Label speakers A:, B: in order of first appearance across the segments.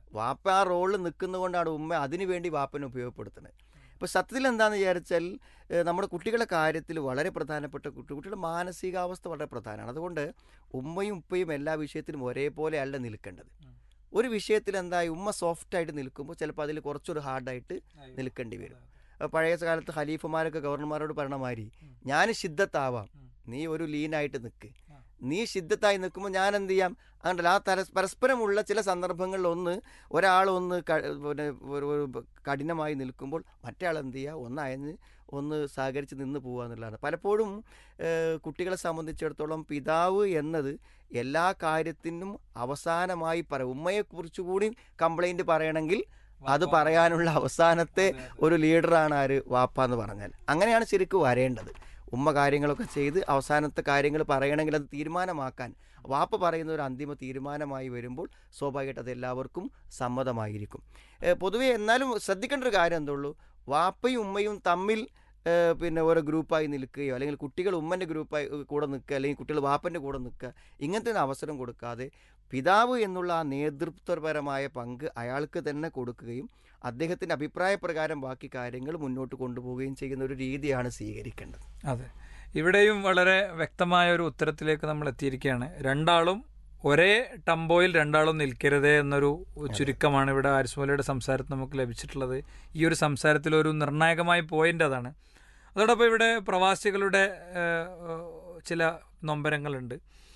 A: വാപ്പ ആ റോളിൽ നിൽക്കുന്നതുകൊണ്ടാണ് ഉമ്മ അതിനു വേണ്ടി വാപ്പനെ ഉപയോഗപ്പെടുത്തുന്നത് ഇപ്പോൾ സത്യത്തിൽ എന്താണെന്ന് വിചാരിച്ചാൽ ഏഹ്, നമ്മുടെ കുട്ടികളുടെ കാര്യത്തിൽ വളരെ പ്രധാനപ്പെട്ട കുട്ടി കുട്ടികളുടെ മാനസികാവസ്ഥ വളരെ പ്രധാനമാണ് അതുകൊണ്ട് ഉമ്മയും ഉപ്പയും എല്ലാ വിഷയത്തിലും ഒരേപോലെ അല്ല നിൽക്കേണ്ടത് ഒരു വിഷയത്തിൽ എന്തായി ഉമ്മ സോഫ്റ്റായിട്ട് നിൽക്കുമ്പോൾ ചിലപ്പോൾ അതിൽ കുറച്ചൊരു ഹാർഡായിട്ട് നിൽക്കേണ്ടി വരും അഹ് പഴയ കാലത്ത് ഖലീഫുമാരൊക്കെ ഗവർണർമാരോട് പറഞ്ഞ മാതിരി ഞാൻ ശിദ്ധത്താവാം നീ ഒരു ലീനായിട്ട് നിൽക്ക് നീ ശിദ്ധത്തായി നിൽക്കുമ്പോൾ ഞാൻ എന്ത് ചെയ്യാം അങ്ങനല്ല ആ തര പരസ്പരമുള്ള ചില സന്ദർഭങ്ങളിൽ ഒന്ന് ഒരാൾ ഒന്ന് ക- പിന്നെ ഒരു ഒരു കഠിനമായി നിൽക്കുമ്പോൾ മറ്റേ ആൾ എന്ത് ചെയ്യുക ഒന്ന് അയഞ്ഞ് ഒന്ന് സഹകരിച്ച് നിന്ന് പോകുക എന്നുള്ളതാണ് പലപ്പോഴും ഏഹ്, കുട്ടികളെ സംബന്ധിച്ചിടത്തോളം പിതാവ് എന്നത് എല്ലാ കാര്യത്തിനും അവസാനമായി പറയും ഉമ്മയെക്കുറിച്ച് കൂടി കംപ്ലൈൻറ്റ് പറയണമെങ്കിൽ അത് പറയാനുള്ള അവസാനത്തെ ഒരു ലീഡറാണ് ആര് വാപ്പ എന്ന് പറഞ്ഞാൽ അങ്ങനെയാണ് ശരിക്കും വരേണ്ടത് ഉമ്മ കാര്യങ്ങളൊക്കെ ചെയ്ത് അവസാനത്തെ കാര്യങ്ങൾ പറയണമെങ്കിൽ അത് തീരുമാനമാക്കാൻ വാപ്പ പറയുന്ന ഒരു അന്തിമ തീരുമാനമായി വരുമ്പോൾ സ്വാഭാവികമായിട്ട് അത് എല്ലാവർക്കും സമ്മതമായിരിക്കും ഏഹ് പൊതുവെ എന്നാലും ശ്രദ്ധിക്കേണ്ട ഒരു കാര്യം എന്തുള്ളൂ വാപ്പയും ഉമ്മയും തമ്മിൽ ഏഹ് പിന്നെ ഓരോ ഗ്രൂപ്പായി നിൽക്കുകയോ അല്ലെങ്കിൽ കുട്ടികൾ ഉമ്മൻ്റെ ഗ്രൂപ്പായി ഏഹ് കൂടെ നിൽക്കുക അല്ലെങ്കിൽ കുട്ടികൾ വാപ്പൻ്റെ കൂടെ നിൽക്കുക ഇങ്ങനത്തെ ഒരു അവസരം കൊടുക്കാതെ പിതാവ് എന്നുള്ള ആ നേതൃത്വപരമായ പങ്ക് അയാൾക്ക് തന്നെ കൊടുക്കുകയും അദ്ദേഹത്തിൻ്റെ അഭിപ്രായ പ്രകാരം ബാക്കി കാര്യങ്ങൾ മുന്നോട്ട് കൊണ്ടുപോവുകയും ചെയ്യുന്ന ഒരു രീതിയാണ് സ്വീകരിക്കേണ്ടത്
B: അതെ ഇവിടെയും വളരെ വ്യക്തമായ ഒരു ഉത്തരത്തിലേക്ക് നമ്മൾ എത്തിയിരിക്കുകയാണ് രണ്ടാളും ഒരേ ടംബോയിൽ രണ്ടാളും നിൽക്കരുതേ എന്നൊരു ചുരുക്കമാണ് ഇവിടെ ആരിസ്മോലയുടെ സംസാരത്തിൽ നമുക്ക് ലഭിച്ചിട്ടുള്ളത് ഈ ഒരു സംസാരത്തിൽ ഒരു നിർണായകമായ പോയിന്റ് അതാണ് അതോടൊപ്പം ഇവിടെ പ്രവാസികളുടെ ഏഹ്, ചില നൊമ്പരങ്ങളുണ്ട്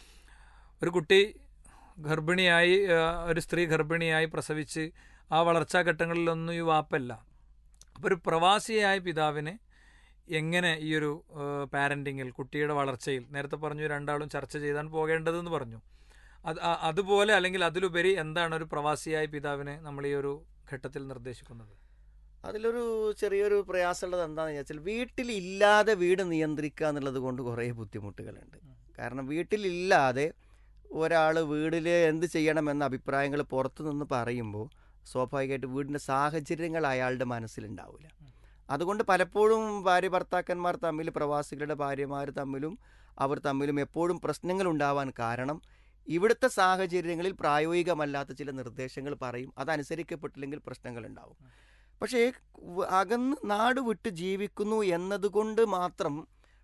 B: ഒരു കുട്ടി ഗർഭിണിയായി ഏഹ്, ഒരു സ്ത്രീ ഗർഭിണിയായി പ്രസവിച്ച് ആ വളർച്ചാ ഘട്ടങ്ങളിലൊന്നും ഈ വാപ്പല്ല അപ്പോൾ ഒരു പ്രവാസിയായ പിതാവിന് എങ്ങനെ ഈ ഒരു പാരൻറ്റിങ്ങിൽ കുട്ടിയുടെ വളർച്ചയിൽ നേരത്തെ പറഞ്ഞു രണ്ടാളും ചർച്ച ചെയ്താണ് പോകേണ്ടതെന്ന് പറഞ്ഞു അത് അ- അതുപോലെ അല്ലെങ്കിൽ അതിലുപരി എന്താണ് ഒരു പ്രവാസിയായ പിതാവിന് നമ്മൾ ഈ ഒരു ഘട്ടത്തിൽ നിർദ്ദേശിക്കുന്നത്
A: അതിലൊരു ചെറിയൊരു പ്രയാസമുള്ളത് എന്താണെന്ന് വെച്ചാൽ വീട്ടിലില്ലാതെ വീട് നിയന്ത്രിക്കുക എന്നുള്ളത് കൊണ്ട് കുറേ ബുദ്ധിമുട്ടുകളുണ്ട് കാരണം വീട്ടിലില്ലാതെ ഒരാൾ വീട്ടിൽ എന്ത് ചെയ്യണമെന്ന അഭിപ്രായങ്ങൾ പുറത്തു നിന്ന് പറയുമ്പോൾ സ്വാഭാവികമായിട്ട് വീടിൻ്റെ സാഹചര്യങ്ങൾ അയാളുടെ മനസ്സിലുണ്ടാവില്ല അതുകൊണ്ട് പലപ്പോഴും ഭാര്യ ഭർത്താക്കന്മാർ തമ്മിൽ പ്രവാസികളുടെ ഭാര്യമാർ തമ്മിലും അവർ തമ്മിലും എപ്പോഴും പ്രശ്നങ്ങൾ ഉണ്ടാവാൻ കാരണം ഇവിടുത്തെ സാഹചര്യങ്ങളിൽ പ്രായോഗികമല്ലാത്ത ചില നിർദ്ദേശങ്ങൾ പറയും അതനുസരിക്കപ്പെട്ടില്ലെങ്കിൽ പ്രശ്നങ്ങൾ ഉണ്ടാവും പക്ഷേ വ- അകന്ന് നാട് വിട്ട് ജീവിക്കുന്നു എന്നതുകൊണ്ട് മാത്രം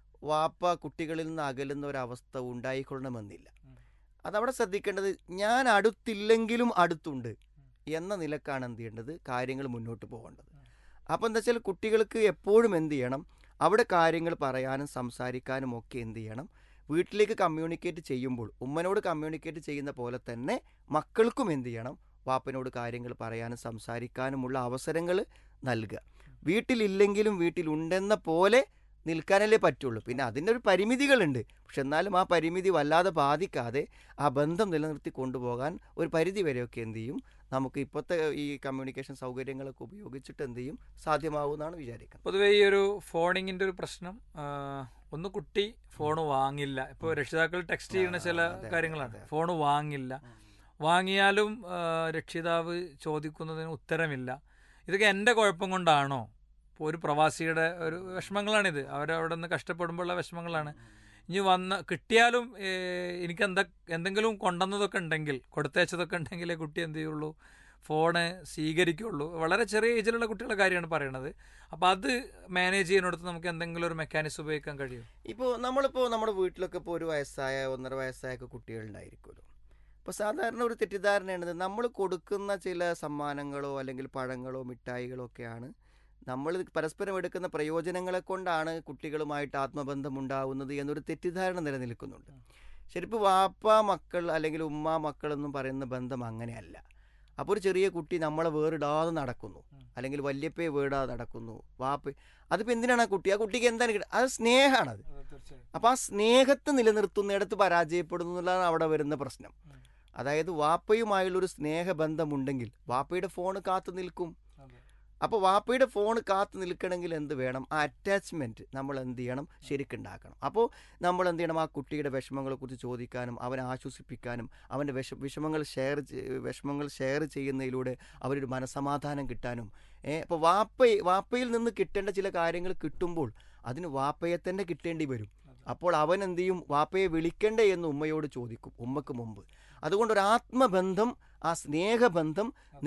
A: വാപ്പ കുട്ടികളിൽ നിന്ന് അകലുന്ന ഒരവസ്ഥ ഉണ്ടായിക്കൊള്ളണമെന്നില്ല അതവിടെ ശ്രദ്ധിക്കേണ്ടത് ഞാൻ അടുത്തില്ലെങ്കിലും അടുത്തുണ്ട് എന്ന നിലക്കാണ് എന്ത് ചെയ്യേണ്ടത് കാര്യങ്ങൾ മുന്നോട്ട് പോകേണ്ടത് അപ്പോൾ എന്താ വെച്ചാൽ കുട്ടികൾക്ക് എപ്പോഴും എന്ത് ചെയ്യണം അവിടെ കാര്യങ്ങൾ പറയാനും സംസാരിക്കാനും ഒക്കെ എന്ത് ചെയ്യണം വീട്ടിലേക്ക് കമ്മ്യൂണിക്കേറ്റ് ചെയ്യുമ്പോൾ ഉമ്മനോട് കമ്മ്യൂണിക്കേറ്റ് ചെയ്യുന്ന പോലെ തന്നെ മക്കൾക്കും എന്ത് ചെയ്യണം വാപ്പനോട് കാര്യങ്ങൾ പറയാനും സംസാരിക്കാനുമുള്ള അവസരങ്ങൾ നൽകുക വീട്ടിലില്ലെങ്കിലും വീട്ടിലുണ്ടെന്ന പോലെ നിൽക്കാനല്ലേ പറ്റുള്ളൂ പിന്നെ അതിൻ്റെ ഒരു പരിമിതികളുണ്ട് പക്ഷെ എന്നാലും ആ പരിമിതി വല്ലാതെ ബാധിക്കാതെ ആ ബന്ധം നിലനിർത്തി കൊണ്ടുപോകാൻ ഒരു പരിധി വരെയൊക്കെ എന്ത് ചെയ്യും നമുക്ക് ഇപ്പോഴത്തെ ഈ കമ്മ്യൂണിക്കേഷൻ സൗകര്യങ്ങളൊക്കെ ഉപയോഗിച്ചിട്ട് എന്ത് ചെയ്യും സാധ്യമാവുമെന്നാണ് വിചാരിക്കുന്നത്
B: പൊതുവെ ഈ ഒരു ഫോണിങ്ങിന്റെ ഒരു പ്രശ്നം ആ, ഒന്ന് കുട്ടി ഫോൺ വാങ്ങില്ല ഇപ്പോൾ രക്ഷിതാക്കൾ ടെക്സ്റ്റ് ചെയ്യുന്ന ചില കാര്യങ്ങളാണ് ഫോൺ വാങ്ങില്ല വാങ്ങിയാലും ആ, രക്ഷിതാവ് ചോദിക്കുന്നതിന് ഉത്തരമില്ല ഇതൊക്കെ എൻ്റെ കുഴപ്പം കൊണ്ടാണോ ഇപ്പോൾ ഒരു പ്രവാസിയുടെ ഒരു വിഷമങ്ങളാണിത് അവരവിടെ നിന്ന് കഷ്ടപ്പെടുമ്പോഴുള്ള വിഷമങ്ങളാണ് ഇനി വന്ന കിട്ടിയാലും ഏ, എനിക്ക് എന്താ എന്തെങ്കിലും കൊണ്ടുവന്നതൊക്കെ ഉണ്ടെങ്കിൽ കൊടുത്തയച്ചതൊക്കെ ഉണ്ടെങ്കിലേ കുട്ടി എന്ത് ചെയ്യുള്ളൂ ഫോണ് സ്വീകരിക്കുള്ളൂ വളരെ ചെറിയ ഏജിലുള്ള കുട്ടികളുടെ കാര്യമാണ് പറയണത് അപ്പോൾ അത് മാനേജ് ചെയ്യുന്നിടത്ത് നമുക്ക് എന്തെങ്കിലും ഒരു മെക്കാനിസം ഉപയോഗിക്കാൻ കഴിയും
A: ഇപ്പോൾ നമ്മളിപ്പോൾ നമ്മുടെ വീട്ടിലൊക്കെ ഇപ്പോൾ ഒരു വയസ്സായ ഒന്നര വയസ്സായ ഒക്കെ കുട്ടികളുണ്ടായിരിക്കുമല്ലോ അപ്പോൾ സാധാരണ ഒരു തെറ്റിദ്ധാരണയാണിത് നമ്മൾ കൊടുക്കുന്ന ചില സമ്മാനങ്ങളോ അല്ലെങ്കിൽ പഴങ്ങളോ മിഠായികളോ ഒക്കെയാണ് നമ്മൾ പരസ്പരം എടുക്കുന്ന പ്രയോജനങ്ങളെ കൊണ്ടാണ് കുട്ടികളുമായിട്ട് ആത്മബന്ധം ഉണ്ടാവുന്നത് എന്നൊരു തെറ്റിദ്ധാരണ നിലനിൽക്കുന്നുണ്ട് ശരിക്കും വാപ്പ മക്കൾ അല്ലെങ്കിൽ ഉമ്മ മക്കൾ എന്നും പറയുന്ന ബന്ധം അങ്ങനെയല്ല അപ്പോൾ ഒരു ചെറിയ കുട്ടി നമ്മളെ വേറിടാതെ നടക്കുന്നു അല്ലെങ്കിൽ വല്യപ്പയെ വേടാതെ നടക്കുന്നു വാപ്പ അതിപ്പോൾ എന്തിനാണ് ആ കുട്ടി ആ കുട്ടിക്ക് എന്താണ് കിട്ടുക അത് സ്നേഹമാണത് അപ്പോൾ ആ സ്നേഹത്തെ നിലനിർത്തുന്നിടത്ത് പരാജയപ്പെടുന്നു എന്നുള്ളതാണ് അവിടെ വരുന്ന പ്രശ്നം അതായത് വാപ്പയുമായുള്ളൊരു സ്നേഹബന്ധമുണ്ടെങ്കിൽ വാപ്പയുടെ ഫോൺ കാത്തു നിൽക്കും അപ്പോൾ വാപ്പയുടെ ഫോൺ കാത്തു നിൽക്കണമെങ്കിൽ എന്ത് വേണം ആ അറ്റാച്ച്മെൻറ്റ് നമ്മൾ എന്ത് ചെയ്യണം ശരിക്കുണ്ടാക്കണം അപ്പോൾ നമ്മൾ എന്ത് ചെയ്യണം ആ കുട്ടിയുടെ വിഷമങ്ങളെക്കുറിച്ച് ചോദിക്കാനും അവനെ ആശ്വസിപ്പിക്കാനും അവൻ്റെ വിഷ വിഷമങ്ങൾ ഷെയർ വിഷമങ്ങൾ ഷെയർ ചെയ്യുന്നതിലൂടെ അവരൊരു മനസമാധാനം കിട്ടാനും ഏ അപ്പോൾ വാപ്പ വാപ്പയിൽ നിന്ന് കിട്ടേണ്ട ചില കാര്യങ്ങൾ കിട്ടുമ്പോൾ അതിന് വാപ്പയെ തന്നെ കിട്ടേണ്ടി വരും അപ്പോൾ അവൻ എന്ത് ചെയ്യും വാപ്പയെ വിളിക്കണ്ടേ എന്ന് ഉമ്മയോട് ചോദിക്കും ഉമ്മക്ക് മുമ്പ് അതുകൊണ്ട് ഒരു ആത്മബന്ധം ആ സ്നേഹബന്ധം